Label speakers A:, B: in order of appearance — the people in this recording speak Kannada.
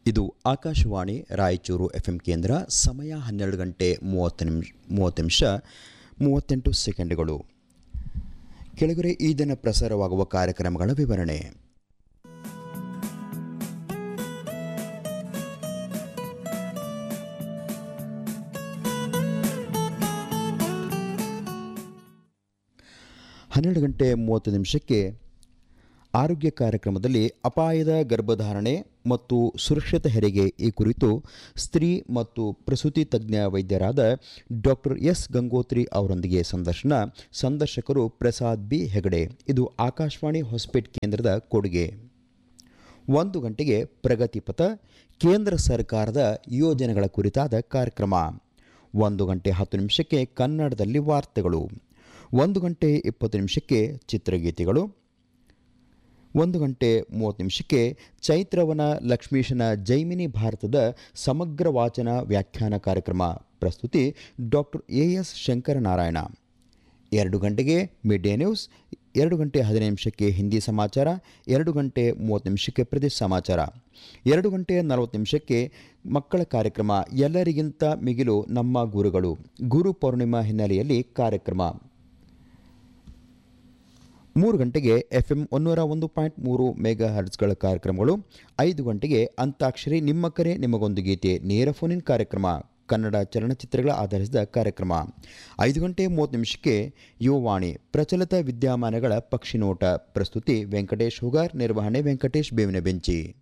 A: ಇದು ಆಕಾಶವಾಣಿ ರಾಯಚೂರು ಎಫ್ ಎಂ ಕೇಂದ್ರ ಸಮಯ ಹನ್ನೆರಡು ಗಂಟೆ ಮೂವತ್ತು ನಿಮಿಷ ಮೂವತ್ತು ನಿಮಿಷ ಮೂವತ್ತೆಂಟು ಸೆಕೆಂಡ್ಗಳು ಕೆಳಗಡೆ ಈ ದಿನ ಪ್ರಸಾರವಾಗುವ ಕಾರ್ಯಕ್ರಮಗಳ ವಿವರಣೆ ಹನ್ನೆರಡು ಗಂಟೆ ಮೂವತ್ತು ನಿಮಿಷಕ್ಕೆ ಆರೋಗ್ಯ ಕಾರ್ಯಕ್ರಮದಲ್ಲಿ ಅಪಾಯದ ಗರ್ಭಧಾರಣೆ ಮತ್ತು ಸುರಕ್ಷಿತ ಹೆರಿಗೆ ಈ ಕುರಿತು ಸ್ತ್ರೀ ಮತ್ತು ಪ್ರಸೂತಿ ತಜ್ಞ ವೈದ್ಯರಾದ ಡಾಕ್ಟರ್ ಎಸ್ ಗಂಗೋತ್ರಿ ಅವರೊಂದಿಗೆ ಸಂದರ್ಶನ ಸಂದರ್ಶಕರು ಪ್ರಸಾದ್ ಬಿ ಹೆಗಡೆ ಇದು ಆಕಾಶವಾಣಿ ಹೊಸಪೇಟ್ ಕೇಂದ್ರದ ಕೊಡುಗೆ ಒಂದು ಗಂಟೆಗೆ ಪ್ರಗತಿಪಥ ಕೇಂದ್ರ ಸರ್ಕಾರದ ಯೋಜನೆಗಳ ಕುರಿತಾದ ಕಾರ್ಯಕ್ರಮ ಒಂದು ಗಂಟೆ ಹತ್ತು ನಿಮಿಷಕ್ಕೆ ಕನ್ನಡದಲ್ಲಿ ವಾರ್ತೆಗಳು ಒಂದು ಗಂಟೆ ಇಪ್ಪತ್ತು ನಿಮಿಷಕ್ಕೆ ಚಿತ್ರಗೀತೆಗಳು ಒಂದು ಗಂಟೆ ಮೂವತ್ತು ನಿಮಿಷಕ್ಕೆ ಚೈತ್ರವನ ಲಕ್ಷ್ಮೀಶನ ಜೈಮಿನಿ ಭಾರತದ ಸಮಗ್ರ ವಾಚನ ವ್ಯಾಖ್ಯಾನ ಕಾರ್ಯಕ್ರಮ ಪ್ರಸ್ತುತಿ ಡಾಕ್ಟರ್ ಎ ಎಸ್ ಶಂಕರನಾರಾಯಣ ಎರಡು ಗಂಟೆಗೆ ಮಿಡ್ ಡೇ ನ್ಯೂಸ್ ಎರಡು ಗಂಟೆ ಹದಿನೈದು ನಿಮಿಷಕ್ಕೆ ಹಿಂದಿ ಸಮಾಚಾರ ಎರಡು ಗಂಟೆ ಮೂವತ್ತು ನಿಮಿಷಕ್ಕೆ ಪ್ರದೇಶ ಸಮಾಚಾರ ಎರಡು ಗಂಟೆ ನಲವತ್ತು ನಿಮಿಷಕ್ಕೆ ಮಕ್ಕಳ ಕಾರ್ಯಕ್ರಮ ಎಲ್ಲರಿಗಿಂತ ಮಿಗಿಲು ನಮ್ಮ ಗುರುಗಳು ಗುರು ಪೌರ್ಣಿಮಾ ಹಿನ್ನೆಲೆಯಲ್ಲಿ ಕಾರ್ಯಕ್ರಮ ಮೂರು ಗಂಟೆಗೆ ಎಫ್ ಎಂ ಒನ್ನೂರ ಒಂದು ಪಾಯಿಂಟ್ ಮೂರು ಮೆಗಾ ಹರ್ಟ್ಸ್ಗಳ ಕಾರ್ಯಕ್ರಮಗಳು ಐದು ಗಂಟೆಗೆ ಅಂತಾಕ್ಷರಿ ನಿಮ್ಮ ಕರೆ ನಿಮಗೊಂದು ಗೀತೆ ನೇರ ಫೋನಿನ್ ಕಾರ್ಯಕ್ರಮ ಕನ್ನಡ ಚಲನಚಿತ್ರಗಳ ಆಧರಿಸಿದ ಕಾರ್ಯಕ್ರಮ ಐದು ಗಂಟೆ ಮೂವತ್ತು ನಿಮಿಷಕ್ಕೆ ಯುವವಾಣಿ ಪ್ರಚಲಿತ ವಿದ್ಯಮಾನಗಳ ಪಕ್ಷಿ ನೋಟ ಪ್ರಸ್ತುತಿ ವೆಂಕಟೇಶ್ ಹುಗಾರ್ ನಿರ್ವಹಣೆ ವೆಂಕಟೇಶ್ ಬೇವಿನ ಬೆಂಚಿ